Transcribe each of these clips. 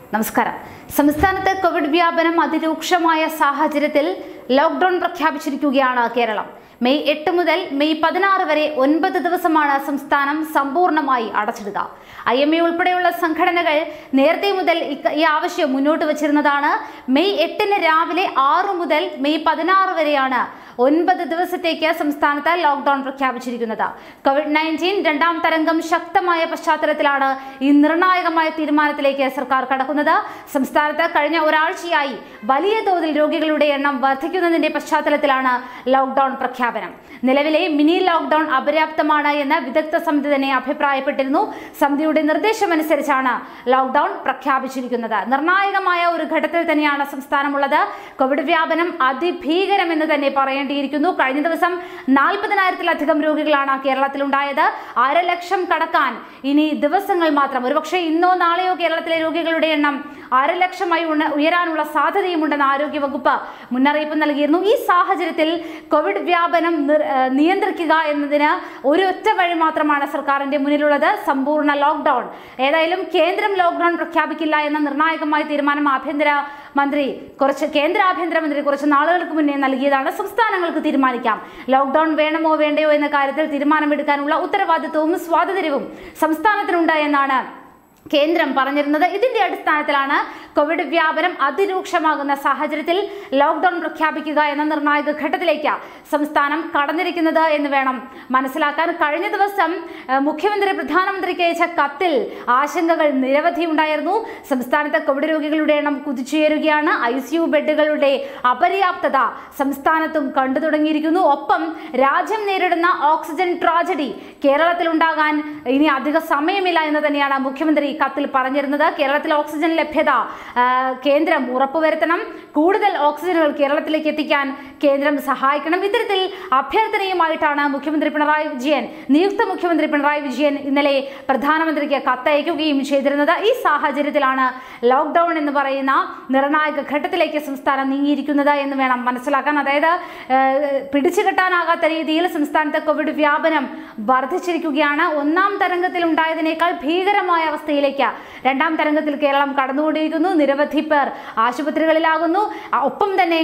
നമസ്കാരം സംസ്ഥാനത്ത് കോവിഡ് വ്യാപനം അതിരൂക്ഷമായ സാഹചര്യത്തിൽ ലോക്ക്ഡൌൺ പ്രഖ്യാപിച്ചിരിക്കുകയാണ് കേരളം മെയ് എട്ട് മുതൽ മെയ് പതിനാറ് വരെ ഒൻപത് ദിവസമാണ് സംസ്ഥാനം സമ്പൂർണ്ണമായി അടച്ചിടുക ഐ എം എ ഉൾപ്പെടെയുള്ള സംഘടനകൾ നേരത്തെ മുതൽ ഇക്ക- ഈ ആവശ്യം മുന്നോട്ട് വച്ചിരുന്നതാണ് മെയ് എട്ടിന് രാവിലെ ആറു മുതൽ മെയ് പതിനാറ് വരെയാണ് ഒൻപത് ദിവസത്തേക്ക് സംസ്ഥാനത്ത് ലോക്ക്ഡൌൺ പ്രഖ്യാപിച്ചിരിക്കുന്നത് കോവിഡ് നയൻറ്റീൻ രണ്ടാം തരംഗം ശക്തമായ പശ്ചാത്തലത്തിലാണ് ഈ നിർണായകമായ തീരുമാനത്തിലേക്ക് സർക്കാർ കടക്കുന്നത് സംസ്ഥാനത്ത് കഴിഞ്ഞ ഒരാഴ്ചയായി വലിയ തോതിൽ രോഗികളുടെ എണ്ണം വർദ്ധിക്കുന്നതിന്റെ പശ്ചാത്തലത്തിലാണ് ലോക്ക്ഡൌൺ പ്രഖ്യാപനം നിലവിലെ മിനി ലോക്ക്ഡൌൺ അപര്യാപ്തമാണ് എന്ന് വിദഗ്ധ സമിതി തന്നെ അഭിപ്രായപ്പെട്ടിരുന്നു സമിതിയുടെ നിർദ്ദേശമനുസരിച്ചാണ് ലോക്ക്ഡൌൺ പ്രഖ്യാപിച്ചിരിക്കുന്നത് നിർണായകമായ ഒരു ഘട്ടത്തിൽ തന്നെയാണ് സംസ്ഥാനമുള്ളത് കോവിഡ് വ്യാപനം അതിഭീകരമെന്ന് തന്നെ പറയേണ്ടിയിരിക്കുന്നു കഴിഞ്ഞ ദിവസം നാൽപ്പതിനായിരത്തിലധികം രോഗികളാണ് കേരളത്തിലുണ്ടായത് അര ലക്ഷം കടക്കാൻ ഇനി ദിവസങ്ങൾ മാത്രം ഒരുപക്ഷെ ഇന്നോ നാളെയോ കേരളത്തിലെ രോഗികളുടെ എണ്ണം അര ലക്ഷമായി ഉണ- ഉയരാനുള്ള സാധ്യതയുമുണ്ടെന്ന് ആരോഗ്യവകുപ്പ് മുന്നറിയിപ്പ് നൽകിയിരുന്നു ഈ സാഹചര്യത്തിൽ കോവിഡ് വ്യാപനം നിർ- ഏഹ് നിയന്ത്രിക്കുക എന്നതിന് ഒരു ഒറ്റ വഴി മാത്രമാണ് സർക്കാരിന്റെ മുന്നിലുള്ളത് സമ്പൂർണ്ണ ലോക്ക്ഡൌൺ ഏതായാലും കേന്ദ്രം ലോക്ക്ഡൌൺ പ്രഖ്യാപിക്കില്ല എന്ന നിർണായകമായ തീരുമാനം ആഭ്യന്തര മന്ത്രി കുറച്ച് കേന്ദ്ര ആഭ്യന്തരമന്ത്രി കുറച്ച് നാളുകൾക്ക് മുന്നേ നൽകിയതാണ് സംസ്ഥാനങ്ങൾക്ക് തീരുമാനിക്കാം ലോക്ക്ഡൌൺ വേണമോ വേണ്ടയോ എന്ന കാര്യത്തിൽ തീരുമാനമെടുക്കാനുള്ള ഉത്തരവാദിത്വവും സ്വാതന്ത്ര്യവും സംസ്ഥാനത്തിനുണ്ട് എന്നാണ് കേന്ദ്രം പറഞ്ഞിരുന്നത് ഇതിന്റെ അടിസ്ഥാനത്തിലാണ് കോവിഡ് വ്യാപനം അതിരൂക്ഷമാകുന്ന സാഹചര്യത്തിൽ ലോക്ക്ഡൌൺ പ്രഖ്യാപിക്കുക എന്ന നിർണായക ഘട്ടത്തിലേക്ക് സംസ്ഥാനം കടന്നിരിക്കുന്നത് എന്ന് വേണം മനസ്സിലാക്കാൻ കഴിഞ്ഞ ദിവസം ഏഹ്, മുഖ്യമന്ത്രി പ്രധാനമന്ത്രിക്ക് അയച്ച കത്തിൽ ആശങ്കകൾ നിരവധി ഉണ്ടായിരുന്നു സംസ്ഥാനത്തെ കോവിഡ് രോഗികളുടെ എണ്ണം കുതിച്ചുയരുകയാണ് ഐ സി യു ബെഡുകളുടെ അപര്യാപ്തത സംസ്ഥാനത്തും കണ്ടു തുടങ്ങിയിരിക്കുന്നു ഒപ്പം രാജ്യം നേരിടുന്ന ഓക്സിജൻ ട്രാജഡി കേരളത്തിൽ ഉണ്ടാകാൻ ഇനി അധിക സമയമില്ല എന്ന് തന്നെയാണ് മുഖ്യമന്ത്രി കത്തിൽ പറഞ്ഞിരുന്നത് കേരളത്തിൽ ഓക്സിജൻ ലഭ്യത ആ, കേന്ദ്രം ഉറപ്പുവരുത്തണം കൂടുതൽ ഓക്സിജനുകൾ കേരളത്തിലേക്ക് എത്തിക്കാൻ കേന്ദ്രം സഹായിക്കണം ഇത്തരത്തിൽ അഭ്യർത്ഥനയുമായിട്ടാണ് മുഖ്യമന്ത്രി പിണറായി വിജയൻ നിയുക്ത മുഖ്യമന്ത്രി പിണറായി വിജയൻ ഇന്നലെ പ്രധാനമന്ത്രിക്ക് കത്തയക്കുകയും ചെയ്തിരുന്നത് ഈ സാഹചര്യത്തിലാണ് ലോക്ക്ഡൌൺ എന്ന് പറയുന്ന നിർണായക ഘട്ടത്തിലേക്ക് സംസ്ഥാനം നീങ്ങിയിരിക്കുന്നത് എന്ന് വേണം മനസ്സിലാക്കാൻ അതായത് ഏഹ്, പിടിച്ചുകെട്ടാനാകാത്ത രീതിയിൽ സംസ്ഥാനത്തെ കോവിഡ് വ്യാപനം വർദ്ധിച്ചിരിക്കുകയാണ് ഒന്നാം തരംഗത്തിൽ ഉണ്ടായതിനേക്കാൾ ഭീകരമായ അവസ്ഥയിലേക്ക് രണ്ടാം തരംഗത്തിൽ കേരളം കടന്നുകൊണ്ടിരിക്കുന്നു നിരവധി പേർ ആശുപത്രികളിലാകുന്നു ആ, ഒപ്പം തന്നെ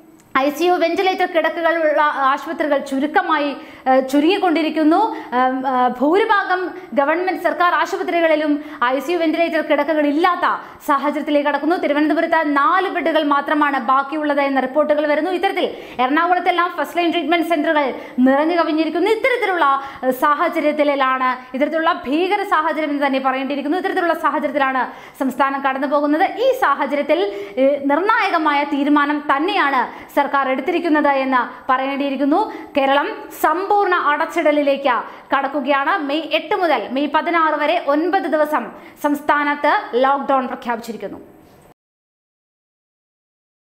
ഐ സി യു വെന്റിലേറ്റർ കിടക്കുകളുള്ള ആശുപത്രികൾ ചുരുക്കമായി ഏഹ്, ചുരുങ്ങിക്കൊണ്ടിരിക്കുന്നു ഏം, ഏഹ്, ഭൂരിഭാഗം ഗവൺമെന്റ് സർക്കാർ ആശുപത്രികളിലും ഐ സി യു വെന്റിലേറ്റർ കിടക്കകൾ ഇല്ലാത്ത സാഹചര്യത്തിലേക്ക് കടക്കുന്നു തിരുവനന്തപുരത്ത് നാല് ബെഡുകൾ മാത്രമാണ് ബാക്കിയുള്ളത് എന്ന റിപ്പോർട്ടുകൾ വരുന്നു ഇത്തരത്തിൽ എറണാകുളത്തെല്ലാം ഫസ്റ്റ് ലൈൻ ട്രീറ്റ്മെന്റ് സെന്ററുകൾ നിറഞ്ഞു കവിഞ്ഞിരിക്കുന്നു ഇത്തരത്തിലുള്ള ഏഹ്, സാഹചര്യത്തിലാണ് ഇത്തരത്തിലുള്ള ഭീകര സാഹചര്യം എന്ന് തന്നെ പറയേണ്ടിയിരിക്കുന്നു ഇത്തരത്തിലുള്ള സാഹചര്യത്തിലാണ് സംസ്ഥാനം കടന്നു പോകുന്നത് ഈ സാഹചര്യത്തിൽ ഏഹ്, നിർണായകമായ തീരുമാനം തന്നെയാണ് സർക്കാർ എടുത്തിരിക്കുന്നത് എന്ന് പറയേണ്ടിയിരിക്കുന്നു കേരളം സമ്പൂർണ്ണ അടച്ചിടലിലേക്ക് കടക്കുകയാണ് മെയ് എട്ട് മുതൽ മെയ് പതിനാറ് വരെ ഒൻപത് ദിവസം സംസ്ഥാനത്ത് ലോക്ക്ഡൌൺ പ്രഖ്യാപിച്ചിരിക്കുന്നു